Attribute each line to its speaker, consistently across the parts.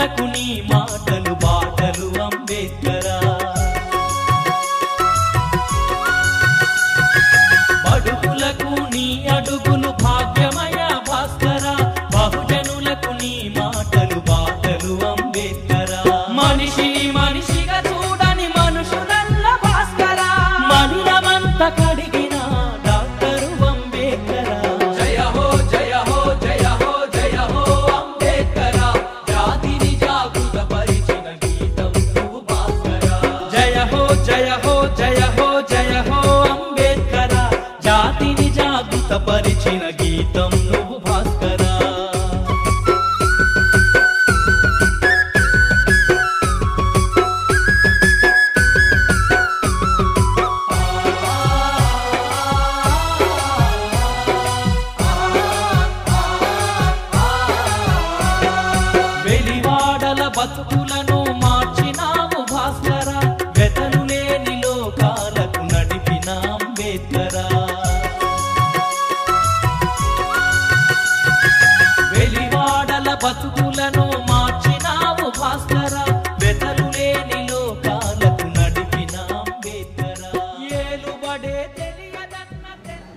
Speaker 1: బహుజనులకు నీ మాటలు బాటలు అంబేద్కరా బడుగులకు నీ అడుగులు భాగ్యమయ భాస్కర బహుజనులకు నీ మాటలు బాటలు అంబేద్కరా మనిషిని మనిషిగా చూడని మనుషులల్ల భాస్కర మనిలమంత కడిగిన డాక్టరు అంబేద్కరా
Speaker 2: జయ హో జయ హో జయ హో జయ హో అంబేద్కర జాతిని జాగృత పరిచిన గీతం నువ్వు భాస్కర
Speaker 1: జయ హో జయ హో జయ హో జయ హో అంబేద్కర జాతిని జాగృత పరిచిన గీతం నువ్వు భాస్కరా వెలివాడల బతుకులను మార్చినావు భాస్కర వెతలు లేని లోకాలకు నడిపిన అంబేద్కర వెలివాడల బతుకులను మార్చినావు భాస్కర వెతలు లేని లోకాలకు నడిపిన అంబేద్కర ఏలుబడే తెలియదన్న తెల్ల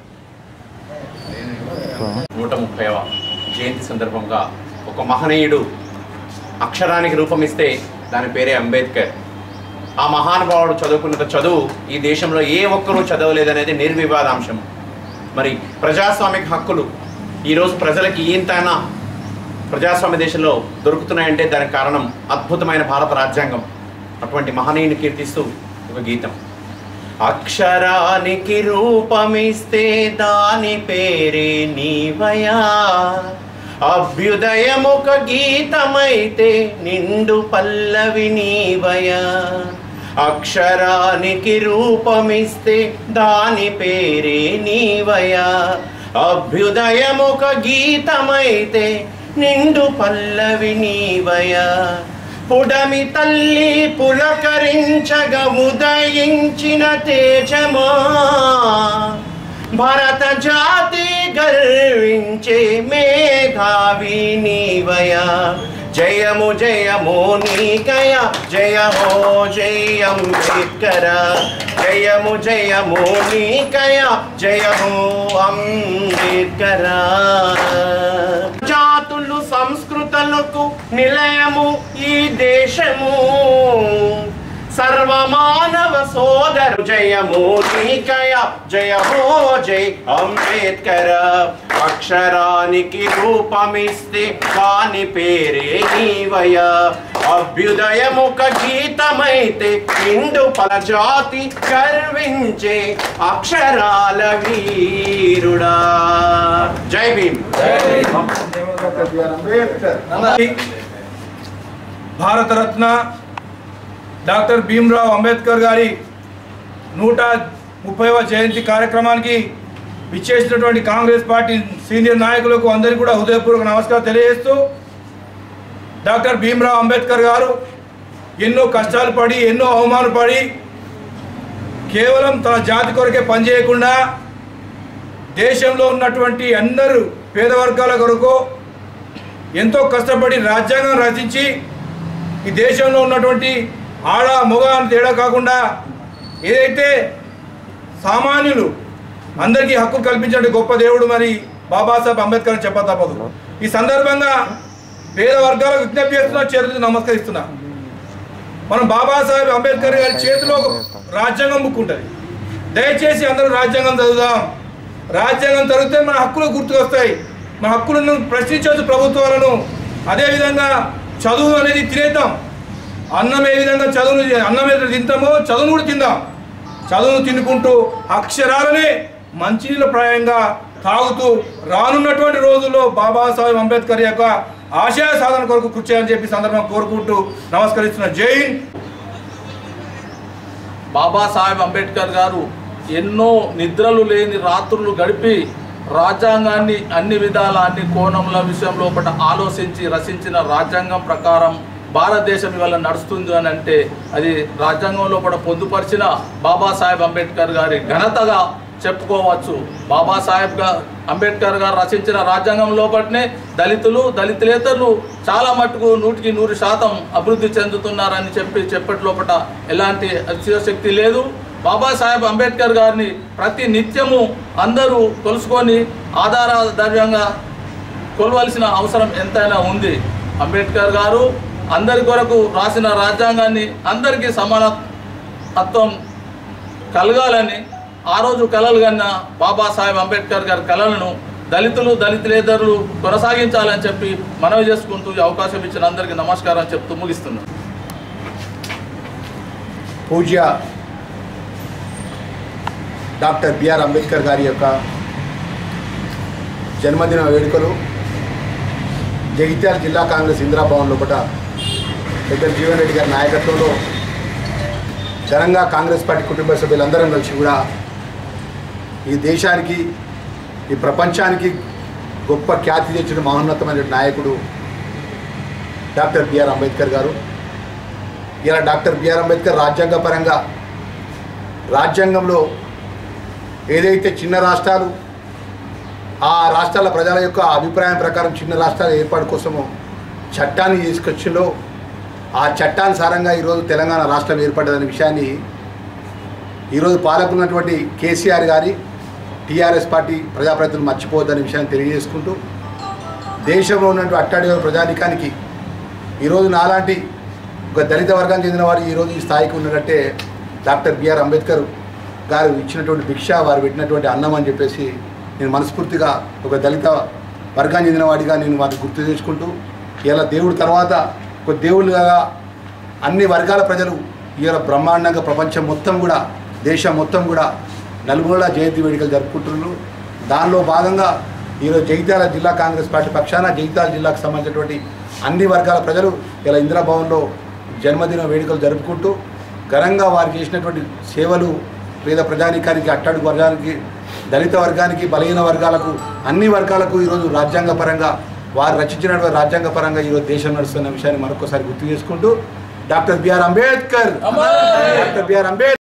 Speaker 3: నూట ముప్పైవ జయంతి సందర్భంగా ఒక మహనీయుడు అక్షరానికి రూపమిస్తే దాని పేరే అంబేద్కర్ ఆ మహానుభావుడు చదువుకున్నంత చదువు ఈ దేశంలో ఏ ఒక్కరూ చదవలేదనేది నిర్వివాదాంశం మరి ప్రజాస్వామిక హక్కులు ఈరోజు ప్రజలకి ఈంతైనా ప్రజాస్వామ్య దేశంలో దొరుకుతున్నాయంటే దానికి కారణం అద్భుతమైన భారత రాజ్యాంగం అటువంటి మహనీయుని కీర్తిస్తూ ఒక గీతం అక్షరానికి రూపమిస్తే దాని పేరే నీవయా అభ్యుదయముక గీతమైతే నిండు పల్లవి నీవయా అక్షరానికి రూపమిస్తే దాని పేరే నీవయా అభ్యుదయముక గీతమైతే నిండు పల్లవి నీవయా పుడమి తల్లి పులకరించగ ఉదయించిన తేజమా భరత జాతి గర్వించే మేధావి నీవయా జయము జయము నీకయ జయ హో జయ అంబేద్కర జయము జయము నీకయ జయ హో అంబేద్కర జాతులు సంస్కృతులకు నిలయము ఈ దేశము సర్వమానవ సోదరు జయము నీకయ జయ హో జై అంబేద్కర అక్షరానికి రూపమిస్తే కాని పేరే నీవయ అభ్యుదయముక గీతమైతే నిండు పలజాతి గర్వించే అక్షరాల వీరుడా జై భీమ్
Speaker 4: భారతరత్న డాక్టర్ భీమ్రావ్ అంబేద్కర్ గారి నూట ముప్పైవ జయంతి కార్యక్రమానికి విచ్చేసినటువంటి కాంగ్రెస్ పార్టీ సీనియర్ నాయకులకు అందరికీ కూడా హృదయపూర్వక నమస్కారం తెలియజేస్తూ డాక్టర్ భీమ్రావ్ అంబేద్కర్ గారు ఎన్నో కష్టాలు పడి ఎన్నో అవమానాలు పడి కేవలం తన జాతి కొరకే పనిచేయకుండా దేశంలో ఉన్నటువంటి అందరూ పేద వర్గాల కొరకు ఎంతో కష్టపడి రాజ్యాంగం రచించి ఈ దేశంలో ఉన్నటువంటి ఆడ మొగ అని తేడా కాకుండా ఏదైతే సామాన్యులు అందరికీ హక్కు కల్పించే గొప్ప దేవుడు మరి బాబాసాహెబ్ అంబేద్కర్ అని చెప్ప తప్పదు ఈ సందర్భంగా పేద వర్గాలకు విజ్ఞప్తి చేస్తున్నా చేతులు నమస్కరిస్తున్నా మనం బాబాసాహెబ్ అంబేద్కర్ గారి చేతిలో ఒక రాజ్యాంగం బుక్ ఉంటుంది దయచేసి అందరూ రాజ్యాంగం చదువుదాం రాజ్యాంగం చదివితే మన హక్కులు గుర్తుకొస్తాయి మన హక్కులను ప్రశ్నించవచ్చు ప్రభుత్వాలను అదేవిధంగా చదువు అనేది తినేద్దాం అన్నం ఏ విధంగా చదువును అన్నం ఏదైతే తింటామో చదువును కూడా తిందాం చదువును తినుకుంటూ అక్షరాలనే మంచినీళ్ళ ప్రాయంగా తాగుతూ రానున్నటువంటి రోజుల్లో బాబాసాహెబ్ అంబేద్కర్ యొక్క ఆశయ సాధన కొరకు కృషి చేయాలని చెప్పి సందర్భంగా కోరుకుంటూ నమస్కరిస్తున్న జై హింద్
Speaker 2: బాబాసాహెబ్ అంబేద్కర్ గారు ఎన్నో నిద్రలు లేని రాత్రులు గడిపి రాజ్యాంగాన్ని అన్ని విధాల అన్ని కోణముల విషయం లోపల ఆలోచించి రచించిన రాజ్యాంగం ప్రకారం భారతదేశం ఇవాళ నడుస్తుంది అని అంటే అది రాజ్యాంగం లోపల పొందుపరిచిన బాబాసాహెబ్ అంబేద్కర్ గారి ఘనతగా చెప్పుకోవచ్చు బాబాసాహెబ్ గా అంబేద్కర్ గారు రచించిన రాజ్యాంగం లోపలనే దళితులు దళితులేతరులు చాలా మట్టుకు నూటికి నూరు శాతం అభివృద్ధి చెందుతున్నారని చెప్పి చెప్పటి లోపల ఎలాంటి అతిశక్తి లేదు బాబాసాహెబ్ అంబేద్కర్ గారిని ప్రతి నిత్యము అందరూ కొలుసుకొని ఆధారాధార్యంగా కొలవలసిన అవసరం ఎంతైనా ఉంది అంబేద్కర్ గారు అందరి కొరకు రాసిన రాజ్యాంగాన్ని అందరికీ సమానత్వం కలగాలని ఆ రోజు కలలు కన్న బాబాసాహెబ్ అంబేద్కర్ గారి కళలను దళితులు దళితులేతరులు కొనసాగించాలని చెప్పి మనవి చేసుకుంటూ ఈ అవకాశం ఇచ్చిన అందరికీ నమస్కారం చెప్తూ ముగిస్తున్నాను
Speaker 5: పూజ్య డాక్టర్ బిఆర్ అంబేద్కర్ గారి యొక్క జన్మదిన వేడుకలు జగిత్యాల జిల్లా కాంగ్రెస్ ఇందిరాభవన్ లోపల పెద్ద జీవన్ రెడ్డి గారి నాయకత్వంలో ఘనంగా కాంగ్రెస్ పార్టీ కుటుంబ సభ్యులందరం కలిసి కూడా ఈ దేశానికి ఈ ప్రపంచానికి గొప్ప ఖ్యాతి తెచ్చిన మహోన్నతమైన నాయకుడు డాక్టర్ బిఆర్ అంబేద్కర్ గారు ఇలా డాక్టర్ బిఆర్ అంబేద్కర్ రాజ్యాంగ పరంగా రాజ్యాంగంలో ఏదైతే చిన్న రాష్ట్రాలు ఆ రాష్ట్రాల ప్రజల యొక్క అభిప్రాయం ప్రకారం చిన్న రాష్ట్రాల ఏర్పాటు కోసము చట్టాన్ని తీసుకొచ్చిందో ఆ చట్టానుసారంగా ఈరోజు తెలంగాణ రాష్ట్రం ఏర్పడ్డదనే విషయాన్ని ఈరోజు పాలకున్నటువంటి కేసీఆర్ గారి టీఆర్ఎస్ పార్టీ ప్రజాప్రతినిధులు మర్చిపోవద్దనే విషయాన్ని తెలియజేసుకుంటూ దేశంలో ఉన్నటువంటి అట్టాడి ప్రజానికానికి ఈరోజు నాలాంటి ఒక దళిత వర్గానికి చెందిన వారు ఈరోజు ఈ స్థాయికి ఉన్నట్టే డాక్టర్ బిఆర్ అంబేద్కర్ గారు ఇచ్చినటువంటి భిక్ష వారు పెట్టినటువంటి అన్నం అని చెప్పేసి నేను మనస్ఫూర్తిగా ఒక దళిత వర్గానికి చెందిన వాడిగా నేను వారిని గుర్తు చేసుకుంటూ ఇలా దేవుడి తర్వాత ఒక దేవుళ్ళగా అన్ని వర్గాల ప్రజలు ఇలా బ్రహ్మాండంగా ప్రపంచం మొత్తం కూడా దేశం మొత్తం కూడా నలుగురుల జయంతి వేడుకలు జరుపుకుంటున్నారు దానిలో భాగంగా ఈరోజు జగిత్యాల జిల్లా కాంగ్రెస్ పార్టీ పక్షాన జగిత్యాల జిల్లాకు సంబంధించినటువంటి అన్ని వర్గాల ప్రజలు ఇలా ఇందిరాభవన్లో జన్మదిన వేడుకలు జరుపుకుంటూ ఘనంగా వారు చేసినటువంటి సేవలు పేద ప్రజానికానికి అట్టడుగు వర్గానికి దళిత వర్గానికి బలహీన వర్గాలకు అన్ని వర్గాలకు ఈరోజు రాజ్యాంగపరంగా వారు రచించినటువంటి రాజ్యాంగపరంగా ఈరోజు దేశం నడుస్తున్న విషయాన్ని మరొకసారి గుర్తు చేసుకుంటూ డాక్టర్ బిఆర్ అంబేద్కర్ డాక్టర్ బిఆర్ అంబేద్కర్